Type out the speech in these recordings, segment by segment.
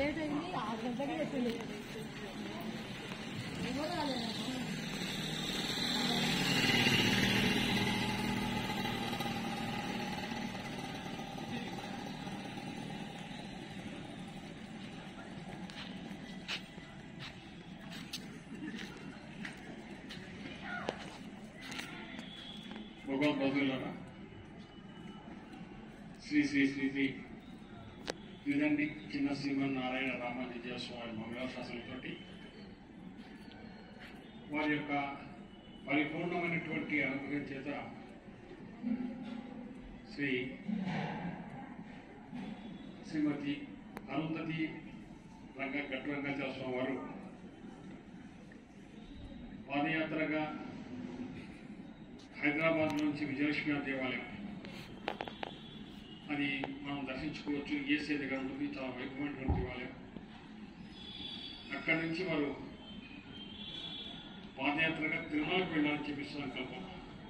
Late అయింది ఆరు గంటలకి చెప్పింది ఎవరు రాలేదమ్మా. భగవాన్ బంధువులారా శ్రీ శ్రీ శ్రీ శ్రీ ఇదండి చిన్న శ్రీమన్నారాయణ రామానుజ స్వామి మంగళాశాసనతోటి వారి యొక్క పరిపూర్ణమైనటువంటి అనుగ్రహం చేత శ్రీ శ్రీమతి అరుంధతి రంగ గట్టు రంగాచార్య స్వామి వారు పాదయాత్రగా హైదరాబాద్ నుంచి విజయలక్ష్మి దేవాలయం అది మనం దర్శించుకోవచ్చు ఏసీ దగ్గర ఉంటుంది చాలా వైభవమైనటువంటి దేవాలయం అక్కడి నుంచి వారు పాదయాత్రగా తిరుమలకు వెళ్ళాలని చెప్పి సంకల్పం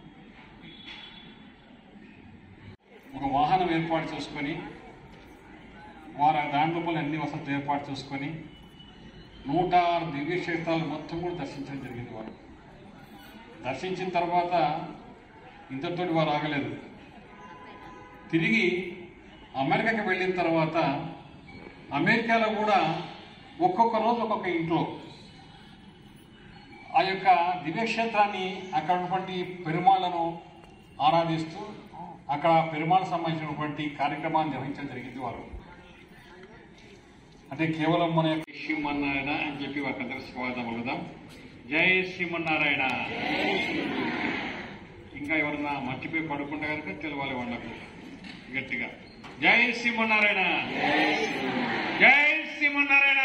ఒక వాహనం ఏర్పాటు చేసుకొని వారు ఆ దాని లోపల అన్ని వసతులు ఏర్పాటు చేసుకొని నూట ఆరు దివ్య క్షేత్రాలు మొత్తం కూడా దర్శించడం జరిగింది వారు దర్శించిన తర్వాత ఇంతటితోటి వారు ఆగలేదు తిరిగి అమెరికాకి వెళ్ళిన తర్వాత అమెరికాలో కూడా ఒక్కొక్క రోజు ఒక్కొక్క ఇంట్లో ఆ యొక్క దివ్యక్షేత్రాన్ని అక్కడ ఉన్నటువంటి పెరుమాళ్లను ఆరాధిస్తూ అక్కడ పెరుమాళ్ సంబంధించినటువంటి కార్యక్రమాన్ని నిర్వహించడం జరిగింది వారు అంటే కేవలం మన యొక్క శ్రీమన్నారాయణ అని చెప్పి వారికి స్వాగతం పలుకుదాం జై శ్రీమన్నారాయణ ఇంకా ఎవరన్నా మర్చిపోయి పడుకుంటే కనుక తెలవాలి వాళ్ళకు గట్టిగా జై శ్రీమన్నారాయణ జై శ్రీమన్నారాయణ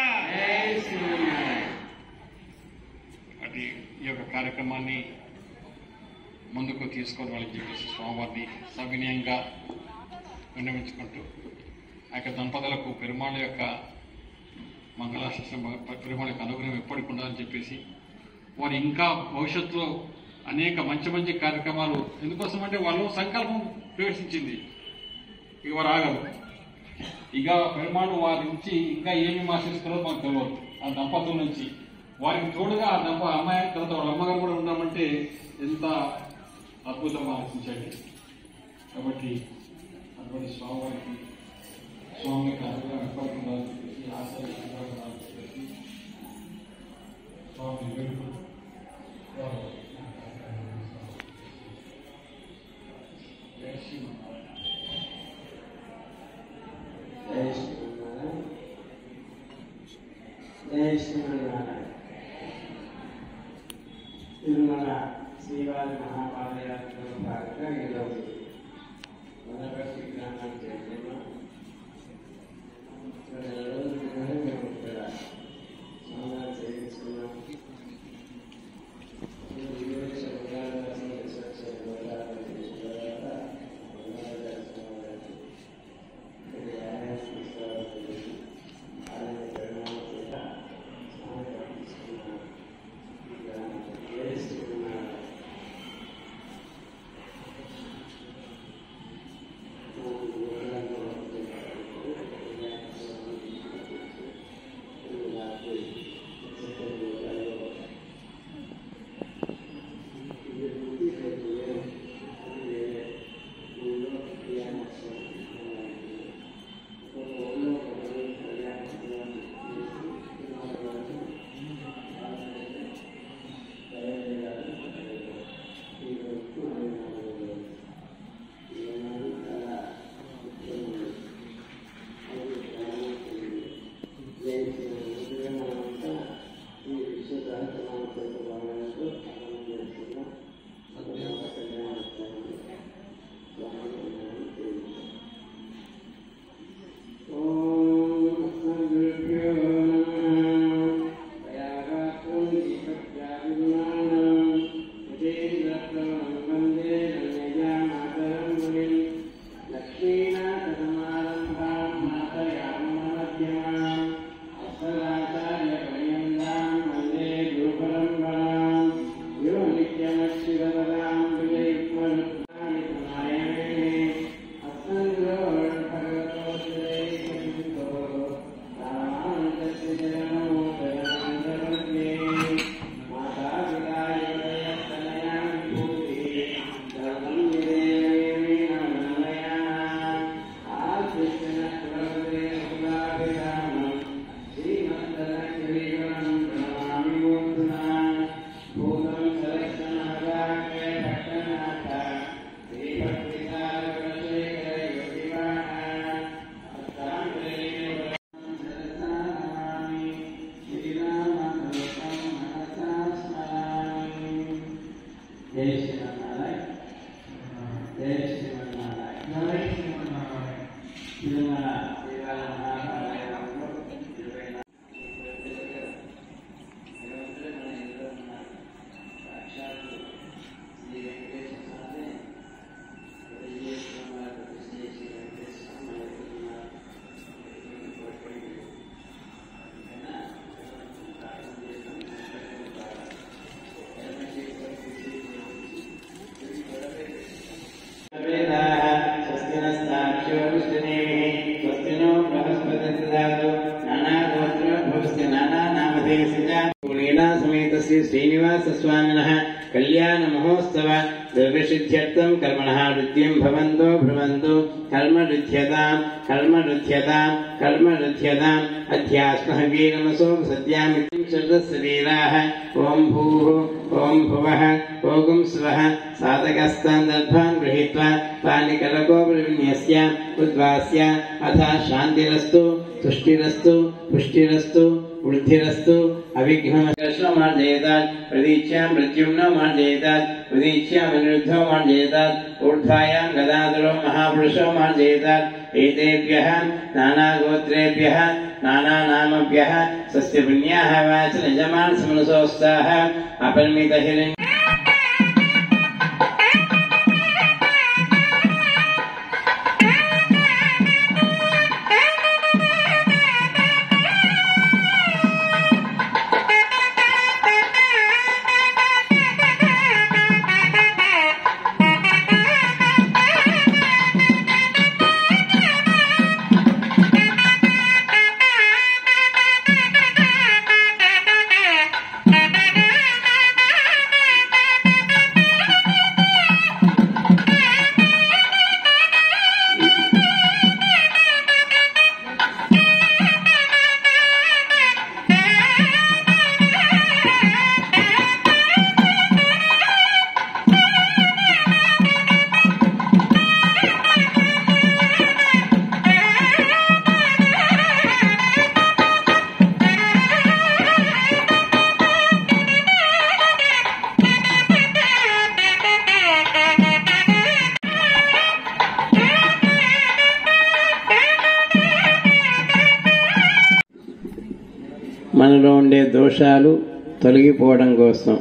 అది ఈ యొక్క కార్యక్రమాన్ని ముందుకు తీసుకొని వాళ్ళని చెప్పేసి స్వామివారిని సవినయంగా విన్నవించుకుంటూ ఆ యొక్క దంపతులకు పెరుమాళ యొక్క మంగళాశాస్త్రం పెరుమాళ యొక్క అనుగ్రహం ఎప్పటికి ఉండాలని చెప్పేసి వారు ఇంకా భవిష్యత్తులో అనేక మంచి మంచి కార్యక్రమాలు ఎందుకోసం అంటే వాళ్ళు సంకల్పం ప్రవేశించింది ఇక వారు ఆగదు ఇక పెరుమాడు వారి నుంచి ఇంకా ఏమి ఆశిస్తారో మాకు తెలియదు ఆ దంపతుల నుంచి వారికి తోడుగా ఆ దంప అమ్మాయి తర్వాత వాళ్ళ అమ్మగారు కూడా ఉన్నామంటే ఎంత అద్భుతంగా ఆశించండి కాబట్టి అటువంటి స్వామివారికి స్వామి యొక్క అనుగ్రహం ఎప్పటికీ ఉండాలని చెప్పేసి ఆశీర్వాదాలు ఉండాలని చెప్పేసి స్వామి వేడుకుంటూ వారు జై శ్రీమన్నారాయణ. జై శ్రీమన్నారాయణ జై శ్రీమన్నారాయణ తిరుమల శ్రీవారి మహాపాదయాత్రలో భాగంగా ఈరోజు వనపర్తి గ్రామానికి చేరుకున్నాం ఇక్కడ నెల రోజుల క్రితమే మేము ఇక్కడ స్నానాలు చేయించుకున్నాం వివేక శనివారం దర్శనం చేసి గోదావరి చేసిన తర్వాత గోదావరి దర్శనం జరిగింది. జై శ్రీమన్నారాయణ జై శ్రీమన్నారాయణ తిరుమల దేవాలయ మహాపాలయంలో ఇరవై సాక్షాత్తు శ్రీ వెంకటేశ్వర స్వామి విజయకుమార్ ప్రతిష్ఠ చేసి వెంకటేశ్వర वेदाः स्वस्ति नस्ताक्षो विष्णुनेमिः स्वस्ति नो बृहस्पति ददातु नानागोत्रोद्भवस्य नानानामधेयस्य च लीला समेत श्री श्रीनिवासस्वामिनः कल्याणमहोत्सव द्रव्यसिद्ध्यर्थं कर्मणः वृद्धिं भवन्तो भ्रुवन्तु कर्मरुध्यतां कर्मरुध्यतां कर्मरुध्यताम् अध्यात्मः वीरमसो सत्यामितिं शब्दस्य वीराः ॐ भूः ॐ भुवः ओगुं स्वः साधकस्तान् दर्भान् गृहीत्वा पाणिकलकोपरिविन्यस्य उद्वास्य अथ शान्तिरस्तु तुष्टिरस्तु पुष्टिरस्तु वृद्धिरस्तु अविघ्नमकर्षो मार्जयतात् प्रतीच्यां मृत्युम्नो मार्जयतात् प्रतीच्यां अनिरुद्धो मार्जयतात् ऊर्ध्वायां गदाधरो महापुरुषो मार्जयतात् एतेभ्यः नानागोत्रेभ्यः नानानामभ्यः स्वस्य पुण्याः वाच निजमान् समनसोस्ताः अपरिमितहिरण्य మనలో ఉండే దోషాలు తొలగిపోవడం కోసం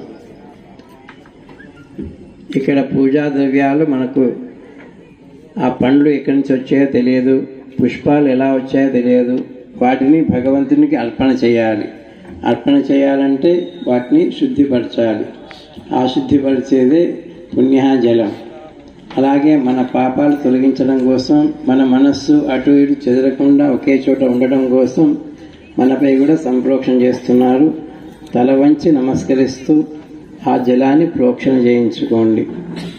ఇక్కడ పూజా ద్రవ్యాలు మనకు ఆ పండ్లు ఎక్కడి నుంచి వచ్చాయో తెలియదు పుష్పాలు ఎలా వచ్చాయో తెలియదు వాటిని భగవంతునికి అర్పణ చేయాలి అర్పణ చేయాలంటే వాటిని శుద్ధిపరచాలి ఆ శుద్ధిపరిచేదే పుణ్యజలం అలాగే మన పాపాలు తొలగించడం కోసం మన మనస్సు అటు ఇటు చెదరకుండా ఒకే చోట ఉండడం కోసం మనపై కూడా సంప్రోక్షణ చేస్తున్నారు తల వంచి నమస్కరిస్తూ ఆ జలాన్ని ప్రోక్షణ చేయించుకోండి